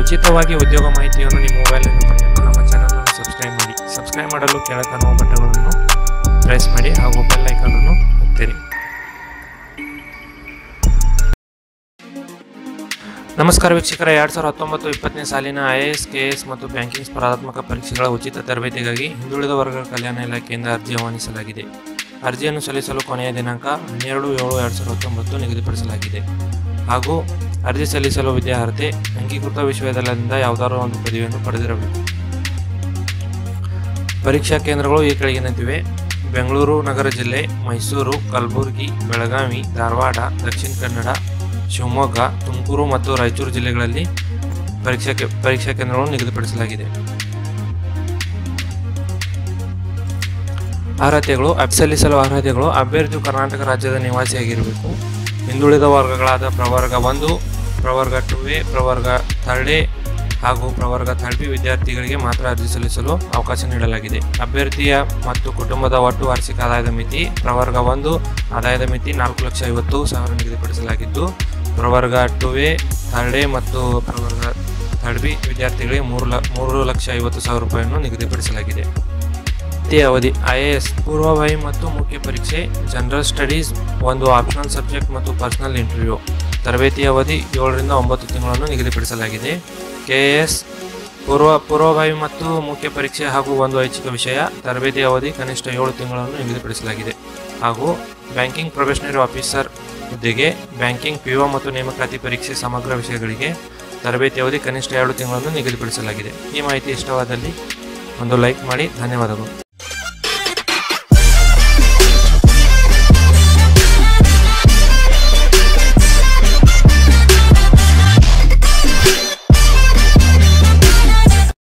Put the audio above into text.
ಉಚಿತವಾಗಿ ಉದ್ಯೋಗ ಮಾಹಿತಿಯನ್ನು ನಿಮ್ಮ ಮೊಬೈಲನ್ನು ಪಡೆಯಲು ನಮ್ಮ ಚಾನಲ್ ಸಬ್ಸ್ಕ್ರೈಬ್ ಮಾಡಿ ಸಬ್ಸ್ಕ್ರೈಬ್ ಮಾಡಲು ಕೆಳಕಾಣುವ ಬಟನ್ಗಳನ್ನು ಪ್ರೆಸ್ ಮಾಡಿ ಹಾಗೂ ಬೆಲ್ ಐಕಾನನ್ನು ಒತ್ತಿರಿ ನಮಸ್ಕಾರ ವೀಕ್ಷಕರ ಎರಡು ಸಾವಿರದ ಹತ್ತೊಂಬತ್ತು ಇಪ್ಪತ್ತನೇ ಸಾಲಿನ I A S K S ಮತ್ತು ಬ್ಯಾಂಕಿಂಗ್ ಸ್ಪರ್ಧಾತ್ಮಕ ಪರೀಕ್ಷೆಗಳ ಉಚಿತ ತರಬೇತಿಗಾಗಿ ಹಿಂದುಳಿದ ವರ್ಗಗಳ ಕಲ್ಯಾಣ ಇಲಾಖೆಯಿಂದ ಅರ್ಜಿ ಆಹ್ವಾನಿಸಲಾಗಿದೆ ಅರ್ಜಿಯನ್ನು ಸಲ್ಲಿಸಲು ಕೊನೆಯ ದಿನಾಂಕ ಹನ್ನೆರಡು ಏಳು ಎರಡು ಸಾವಿರದ ಹತ್ತೊಂಬತ್ತು ನಿಗದಿಪಡಿಸಲಾಗಿದೆ ಹಾಗೂ ಅರ್ಜಿ ಸಲ್ಲಿಸಲು ವಿದ್ಯಾರ್ಥಿ ಅಂಗೀಕೃತ ವಿಶ್ವವಿದ್ಯಾಲಯದಿಂದ ಯಾವುದಾದರೂ ಒಂದು ಪದವಿಯನ್ನು ಪಡೆದಿರಬೇಕು ಪರೀಕ್ಷಾ ಕೇಂದ್ರಗಳು ಈ ಕೆಳಗಿನಂತಿವೆ ಬೆಂಗಳೂರು ನಗರ ಜಿಲ್ಲೆ ಮೈಸೂರು ಕಲಬುರಗಿ ಬೆಳಗಾವಿ ಧಾರವಾಡ ದಕ್ಷಿಣ ಕನ್ನಡ ಶಿವಮೊಗ್ಗ ತುಮಕೂರು ಮತ್ತು ರಾಯಚೂರು ಜಿಲ್ಲೆಗಳಲ್ಲಿ ಪರೀಕ್ಷಾ ಕೇ- ಪರೀಕ್ಷಾ ಕೇಂದ್ರಗಳನ್ನು ನಿಗದಿಪಡಿಸಲಾಗಿದೆ ಅರ್ಹತೆಗಳು ಅಬ್- ಸಲ್ಲಿಸಲು ಅರ್ಹತೆಗಳು ಅಭ್ಯರ್ಥಿಯು ಕರ್ನಾಟಕ ರಾಜ್ಯದ ನಿವಾಸಿಯಾಗಿರಬೇಕು ಹಿಂದುಳಿದ ವರ್ಗಗಳಾದ ಪ್ರವರ್ಗ ಒಂದು ಪ್ರವರ್ಗ ಟು ಎ ಪ್ರವರ್ಗ ಥರ್ಡ್ ಎ ಹಾಗೂ ಪ್ರವರ್ಗ ಥರ್ಡ್ ಬಿ ವಿದ್ಯಾರ್ಥಿಗಳಿಗೆ ಮಾತ್ರ ಅರ್ಜಿ ಸಲ್ಲಿಸಲು ಅವಕಾಶ ನೀಡಲಾಗಿದೆ ಅಭ್ಯರ್ಥಿಯ ಮತ್ತು ಕುಟುಂಬದ ಒಟ್ಟು ವಾರ್ಷಿಕ ಆದಾಯದ ಮಿತಿ ಪ್ರವರ್ಗ ಒಂದು ಆದಾಯದ ಮಿತಿ ನಾಲ್ಕು ಲಕ್ಷ ಐವತ್ತು ಸಾವಿರ ನಿಗದಿಪಡಿಸಲಾಗಿದ್ದು ಪ್ರವರ್ಗ ಟು ಎ ಥರ್ಡ್ ಎ ಮತ್ತು ಪ್ರವರ್ಗ ಥರ್ಡ್ ಬಿ ವಿದ್ಯಾರ್ಥಿಗಳಿಗೆ ಮೂರು ಲ ಮೂರು ಲಕ್ಷ ಐವತ್ತು ಸಾವಿರ ರೂಪಾಯಿಯನ್ನು ನಿಗದಿಪಡಿಸಲಾಗಿದೆ ತರಬೇತಿ ಅವಧಿ ಐ ಎ ಎಸ್ ಪೂರ್ವಭಾವಿ ಮತ್ತು ಮುಖ್ಯ ಪರೀಕ್ಷೆ ಜನರಲ್ ಸ್ಟಡೀಸ್ ಒಂದು ಆಪ್ಷನಲ್ ಸಬ್ಜೆಕ್ಟ್ ಮತ್ತು ಪರ್ಸನಲ್ ಇಂಟರ್ವ್ಯೂ ತರಬೇತಿ ಅವಧಿ ಏಳರಿಂದ ಒಂಬತ್ತು ತಿಂಗಳನ್ನು ನಿಗದಿಪಡಿಸಲಾಗಿದೆ ಕೆ ಎಸ್ ಪೂರ್ವ ಪೂರ್ವಭಾವಿ ಮತ್ತು ಮುಖ್ಯ ಪರೀಕ್ಷೆ ಹಾಗೂ ಒಂದು ಐಚ್ಛಿಕ ವಿಷಯ ತರಬೇತಿ ಅವಧಿ ಕನಿಷ್ಠ ಏಳು ತಿಂಗಳನ್ನು ನಿಗದಿಪಡಿಸಲಾಗಿದೆ ಹಾಗೂ ಬ್ಯಾಂಕಿಂಗ್ ಪ್ರೊಬೆಷನರಿ ಆಫೀಸರ್ ಹುದ್ದೆಗೆ ಬ್ಯಾಂಕಿಂಗ್ ಪಿ ಮತ್ತು ನೇಮಕಾತಿ ಪರೀಕ್ಷೆ ಸಮಗ್ರ ವಿಷಯಗಳಿಗೆ ತರಬೇತಿ ಅವಧಿ ಕನಿಷ್ಠ ಎರಡು ತಿಂಗಳನ್ನು ನಿಗದಿಪಡಿಸಲಾಗಿದೆ ಈ ಮಾಹಿತಿ ಇಷ್ಟವಾದಲ್ಲಿ ಒಂದು ಲೈಕ್ ಮಾಡಿ ಧನ್ಯವಾದಗಳು